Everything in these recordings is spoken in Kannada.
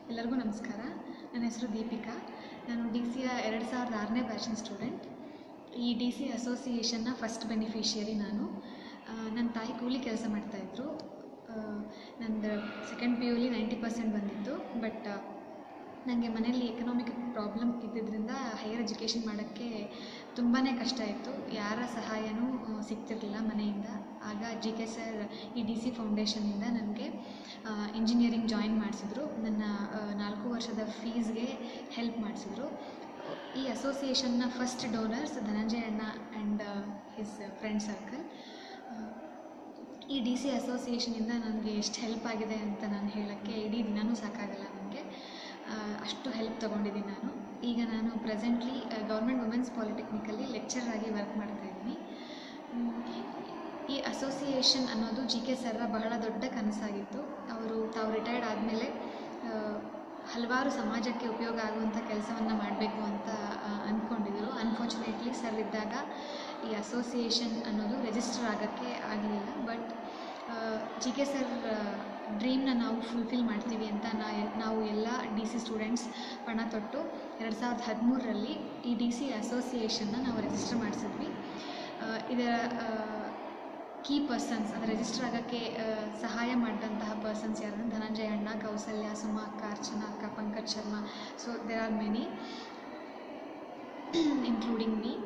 ಎಲ್ಲರಿಗೂ ನಮಸ್ಕಾರ ನನ್ನ ಹೆಸರು ದೀಪಿಕಾ ನಾನು ಡಿ ಸಿಯ ಎರಡು ಸಾವಿರದ ಆರನೇ ಬ್ಯಾಚಿನ ಸ್ಟೂಡೆಂಟ್ ಈ ಡಿ ಸಿ ಅಸೋಸಿಯೇಷನ್ನ ಫಸ್ಟ್ ಬೆನಿಫಿಷಿಯರಿ ನಾನು ಆ, ನನ್ನ ತಾಯಿ ಕೂಲಿ ಕೆಲಸ ಮಾಡ್ತಾಯಿದ್ರು ನಂದು ಸೆಕೆಂಡ್ ಪಿ ಯುಲಿ ನೈಂಟಿ ಪರ್ಸೆಂಟ್ ಬಂದಿತ್ತು ಬಟ್ ನನಗೆ ಮನೇಲಿ ಎಕನಾಮಿಕ್ ಪ್ರಾಬ್ಲಮ್ ಇದ್ದಿದ್ದರಿಂದ ಹೈಯರ್ ಎಜುಕೇಷನ್ ಮಾಡೋಕ್ಕೆ ತುಂಬಾ ಕಷ್ಟ ಇತ್ತು ಯಾರ ಸಹಾಯನೂ ಆ, ಸಿಗ್ತಿರ್ಲಿಲ್ಲ ಮನೆಯಿಂದ ಆಗ ಜಿ ಕೆ ಸರ್ ಈ ಡಿ ಸಿ ಫೌಂಡೇಶನಿಂದ ನನಗೆ ಇಂಜಿನಿಯರಿಂಗ್ ಜಾಯಿನ್ ಮಾಡಿಸಿದ್ರು ನನ್ನ ಆ, ನಾಲ್ಕು ವರ್ಷದ ಫೀಸ್ಗೆ ಹೆಲ್ಪ್ ಮಾಡಿಸಿದ್ರು ಈ ಅಸೋಸಿಯೇಷನ್ನ ಫಸ್ಟ್ ಡೋನರ್ಸ್ ಧನಂಜಯ ಅಣ್ಣ ಆ್ಯಂಡ್ ಹಿಸ್ ಫ್ರೆಂಡ್ ಸರ್ಕಲ್ ಈ ಡಿ ಸಿ ಅಸೋಸಿಯೇಷನಿಂದ ನನಗೆ ಎಷ್ಟು ಹೆಲ್ಪ್ ಆಗಿದೆ ಅಂತ ನಾನು ಹೇಳೋಕ್ಕೆ ಇಡೀ ದಿನವೂ ಸಾಕಾಗಲ್ಲ ನನಗೆ ಅಷ್ಟು ಹೆಲ್ಪ್ ತೊಗೊಂಡಿದ್ದೀನಿ ನಾನು ಈಗ ನಾನು ಪ್ರೆಸೆಂಟ್ಲಿ ಗೌರ್ಮೆಂಟ್ ವುಮೆನ್ಸ್ ಪಾಲಿಟೆಕ್ನಿಕಲ್ಲಿ ಲೆಕ್ಚರ್ ಆಗಿ ವರ್ಕ್ ಮಾಡ್ತಾ ಇದ್ದೀನಿ ಮ್, ಈ ಅಸೋಸಿಯೇಷನ್ ಅನ್ನೋದು ಜಿ ಕೆ ಸರ್ರ ಬಹಳ ದೊಡ್ಡ ಕನಸಾಗಿತ್ತು ಅವರು ತಾವು ರಿಟೈರ್ಡ್ ಆದಮೇಲೆ ಹಲವಾರು ಸಮಾಜಕ್ಕೆ ಉಪಯೋಗ ಆಗುವಂಥ ಕೆಲಸವನ್ನು ಮಾಡಬೇಕು ಅಂತ ಆ, ಅಂದ್ಕೊಂಡಿದ್ರು ಅನ್ಫಾರ್ಚುನೇಟ್ಲಿ ಸರ್ ಇದ್ದಾಗ ಈ ಅಸೋಸಿಯೇಷನ್ ಅನ್ನೋದು ರಿಜಿಸ್ಟರ್ ಆಗೋಕ್ಕೆ ಆಗಲಿಲ್ಲ ಬಟ್ ಜಿ ಕೆ ಸರ್ ಡ್ರೀಮ್ನ ನಾವು ಫುಲ್ಫಿಲ್ ಮಾಡ್ತೀವಿ ಅಂತ ನಾ ನಾವು ಎಲ್ಲ ಡಿ ಸಿ ಸ್ಟೂಡೆಂಟ್ಸ್ ಪಣ ತೊಟ್ಟು ಎರಡು ಸಾವಿರದ ಹದಿಮೂರರಲ್ಲಿ ಈ ಡಿ ಸಿ ಅಸೋಸಿಯೇಷನ್ನ ನಾವು ರಿಜಿಸ್ಟರ್ ಮಾಡಿಸಿದ್ವಿ ಆ, ಇದರ ಕೀ ಪರ್ಸನ್ಸ್ ಅಂದರೆ ರಿಜಿಸ್ಟರ್ ಆಗೋಕ್ಕೆ ಆ, ಸಹಾಯ ಮಾಡಿದಂತಹ ಪರ್ಸನ್ಸ್ ಯಾರು ಧನಂಜಯ ಅಣ್ಣ ಕೌಸಲ್ಯ ಸುಮಾ ಅಕ್ಕ ಅರ್ಚನಾ ಅಕ್ಕ Pankaj Sharma so there are many including me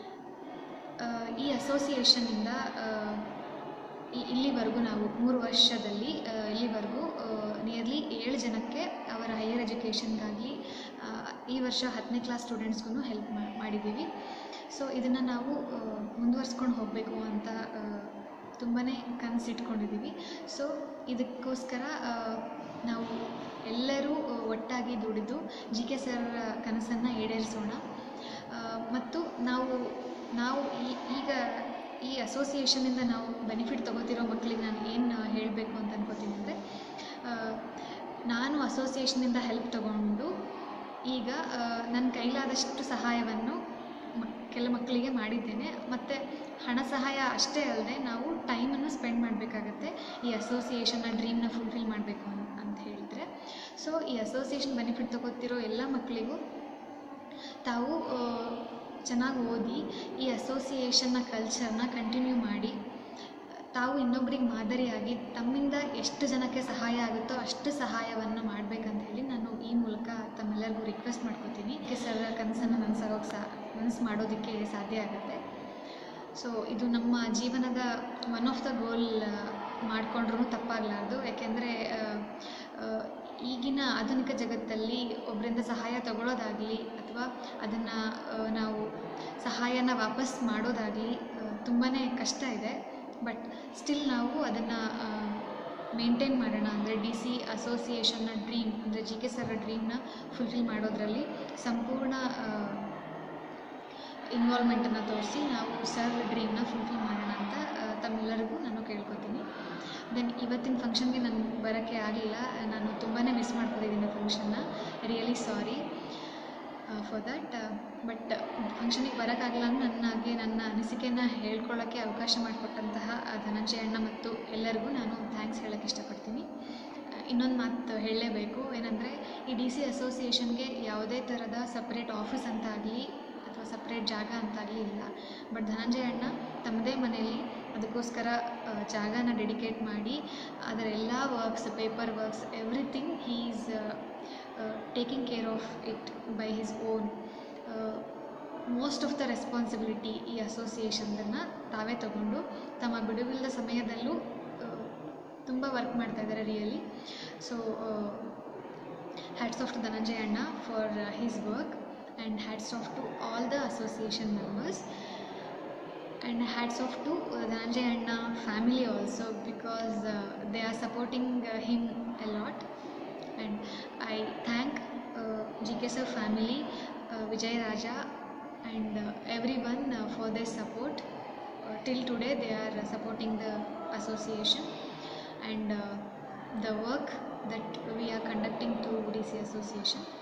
ಈ ಅಸೋಸಿಯೇಷನಿಂದ ಇಲ್ಲಿವರೆಗೂ ನಾವು ಮೂರು ವರ್ಷದಲ್ಲಿ ಆ, ಇಲ್ಲಿವರೆಗೂ ನಿಯರ್ಲಿ ಏಳು ಜನಕ್ಕೆ ಅವರ ಹೈಯರ್ ಎಜುಕೇಷನ್ಗಾಗಿ ಈ ವರ್ಷ ಹತ್ತನೇ ಕ್ಲಾಸ್ ಸ್ಟೂಡೆಂಟ್ಸ್ಗೂ ಹೆಲ್ಪ್ ಮಾಡಿದ್ದೀವಿ ಸೊ ಇದನ್ನು ನಾವು ಮುಂದುವರ್ಸ್ಕೊಂಡು ಹೋಗಬೇಕು ಅಂತ ತುಂಬಾ ಕನಸಿಟ್ಕೊಂಡಿದ್ದೀವಿ ಸೊ ಇದಕ್ಕೋಸ್ಕರ ಆ, ನಾವು ಎಲ್ಲರೂ ಆ, ಒಟ್ಟಾಗಿ ದುಡಿದು ಜಿ ಕೆ ಸರ್ ಕನಸನ್ನು ಈಡೇರಿಸೋಣ ಆ, ಮತ್ತು ನಾವು ನಾವು ಈ ಈಗ ಈ ಅಸೋಸಿಯೇಷನಿಂದ ನಾವು ಬೆನಿಫಿಟ್ ತೊಗೋತಿರೋ ಮಕ್ಕಳಿಗೆ ನಾನು ಏನು ಹೇಳಬೇಕು ಅಂತ ಅನ್ಕೋತೀನಿ ಅಂದರೆ ನಾನು ಅಸೋಸಿಯೇಷನಿಂದ ಹೆಲ್ಪ್ ತಗೊಂಡು ಈಗ ನನ್ನ ಕೈಲಾದಷ್ಟು ಸಹಾಯವನ್ನು ಮ- ಕೆಲ ಮಕ್ಕಳಿಗೆ ಮಾಡಿದ್ದೇನೆ ಮತ್ತು ಹಣ ಸಹಾಯ ಅಷ್ಟೇ ಅಲ್ಲದೆ ನಾವು ಟೈಮನ್ನು ಸ್ಪೆಂಡ್ ಮಾಡಬೇಕಾಗತ್ತೆ ಈ ಅಸೋಸಿಯೇಷನ್ನ ಡ್ರೀಮ್ನ ಫುಲ್ಫಿಲ್ ಮಾಡಬೇಕು ಅಂತ ಹೇಳಿದರೆ ಸೊ ಈ ಅಸೋಸಿಯೇಷನ್ ಬೆನಿಫಿಟ್ ತಗೋತಿರೋ ಎಲ್ಲ ಮಕ್ಕಳಿಗೂ ತಾವು ಚೆನ್ನಾಗಿ ಓದಿ ಈ ಅಸೋಸಿಯೇಷನ್ನ ಕಲ್ಚರ್ನ ಕಂಟಿನ್ಯೂ ಮಾಡಿ ತಾವು ಇನ್ನೊಬ್ರಿಗೆ ಮಾದರಿಯಾಗಿ ತಮ್ಮಿಂದ ಎಷ್ಟು ಜನಕ್ಕೆ ಸಹಾಯ ಆಗುತ್ತೋ ಅಷ್ಟು ಸಹಾಯವನ್ನು ಮಾಡಬೇಕಂತ ಹೇಳಿ ನಾನು ಈ ಮೂಲಕ ತಮ್ಮೆಲ್ಲರಿಗೂ ರಿಕ್ವೆಸ್ಟ್ ಮಾಡ್ಕೋತೀನಿ ಕೆ ಸರ್ ಕನಸನ್ನು ನನಸಾಗೋಕೆ ಸಾ ನನಸು ಮಾಡೋದಕ್ಕೆ ಸಾಧ್ಯ ಆಗುತ್ತೆ ಸೊ ಇದು ನಮ್ಮ ಜೀವನದ ಒನ್ ಆಫ್ ದ ಗೋಲ್ ಮಾಡಿಕೊಂಡ್ರೂ ತಪ್ಪಾಗಲಾರ್ದು ಯಾಕೆಂದರೆ ಈಗಿನ ಆಧುನಿಕ ಜಗತ್ತಲ್ಲಿ ಒಬ್ಬರಿಂದ ಸಹಾಯ ತಗೊಳ್ಳೋದಾಗಲಿ ಅಥವಾ ಅದನ್ನು ನಾವು ಸಹಾಯನ ವಾಪಸ್ ಮಾಡೋದಾಗಲಿ ತುಂಬಾ ಕಷ್ಟ ಇದೆ ಬಟ್ ಸ್ಟಿಲ್ ನಾವು ಅದನ್ನು ಮೇಂಟೈನ್ ಮಾಡೋಣ ಅಂದರೆ ಡಿ ಸಿ ಅಸೋಸಿಯೇಷನ್ನ ಡ್ರೀಮ್ ಅಂದರೆ ಜಿ ಕೆ ಸರ್ ಡ್ರೀಮ್ನ ಫುಲ್ಫಿಲ್ ಮಾಡೋದರಲ್ಲಿ ಸಂಪೂರ್ಣ ಇನ್ವಾಲ್ವ್ಮೆಂಟನ್ನು ತೋರಿಸಿ ನಾವು ಸರ್ ಡ್ರೀಮ್ನ ಫುಲ್ಫಿಲ್ ಮಾಡೋಣ ಅಂತ ಆ, ತಮ್ಮೆಲ್ಲರಿಗೂ ನಾನು ಕೇಳ್ಕೊತೀನಿ ದೆನ್ ಇವತ್ತಿನ ಫಂಕ್ಷನ್ಗೆ ನಾನು ಬರೋಕ್ಕೆ ಆಗಲಿಲ್ಲ ನಾನು ತುಂಬಾ ಮಿಸ್ ಮಾಡ್ಕೊಂಡಿದ್ದೀನಿ ಫಂಕ್ಷನ್ನ really sorry for that but ಫಂಕ್ಷನಿಗೆ ಬರೋಕ್ಕಾಗಲ್ಲ ಅಂದ್ರೆ ನನಗೆ ನನ್ನ ಅನಿಸಿಕೆನ ಹೇಳ್ಕೊಳ್ಳೋಕ್ಕೆ ಅವಕಾಶ ಮಾಡಿಕೊಟ್ಟಂತಹ ಆ ಧನಂಜಯ ಅಣ್ಣ ಮತ್ತು ಎಲ್ಲರಿಗೂ ನಾನು ಥ್ಯಾಂಕ್ಸ್ ಹೇಳೋಕ್ಕೆ ಇಷ್ಟಪಡ್ತೀನಿ ಇನ್ನೊಂದು ಮಾತು ಹೇಳಲೇಬೇಕು ಏನಂದರೆ ಈ ಡಿ ಸಿ ಅಸೋಸಿಯೇಷನ್ಗೆ ಯಾವುದೇ ಥರದ ಸಪ್ರೇಟ್ ಆಫೀಸ್ ಅಂತ ಆಗಲಿ ಅಥವಾ ಸಪ್ರೇಟ್ ಜಾಗ ಅಂತಾಗಲಿ ಇಲ್ಲ ಬಟ್ ಧನಂಜಯ ಅಣ್ಣ ತಮ್ಮದೇ ಮನೆಯಲ್ಲಿ ಅದಕ್ಕೋಸ್ಕರ ಆ, ಜಾಗನ ಡೆಡಿಕೇಟ್ ಮಾಡಿ ಅದರ ಎಲ್ಲ works paper works everything he is taking care of it by his own most of the responsibility ಈ ಅಸೋಸಿಯೇಷನ್ದನ್ನು ತಾವೇ ತಗೊಂಡು ತಮ್ಮ ಬಿಡುವಿಲ್ಲದ ಸಮಯದಲ್ಲೂ ತುಂಬ ವರ್ಕ್ ಮಾಡ್ತಾ ಇದ್ದಾರೆ really so hats off to Dhananjaya ಅಣ್ಣ for his work and hats off to all the association members and hats off to uh, Dhananjay Anna family also because uh, they are supporting uh, him a lot and I thank uh, GK sir family uh, Vijay Raja and uh, everyone uh, for their support uh, till today they are uh, supporting the association and uh, the work that we are conducting through DC association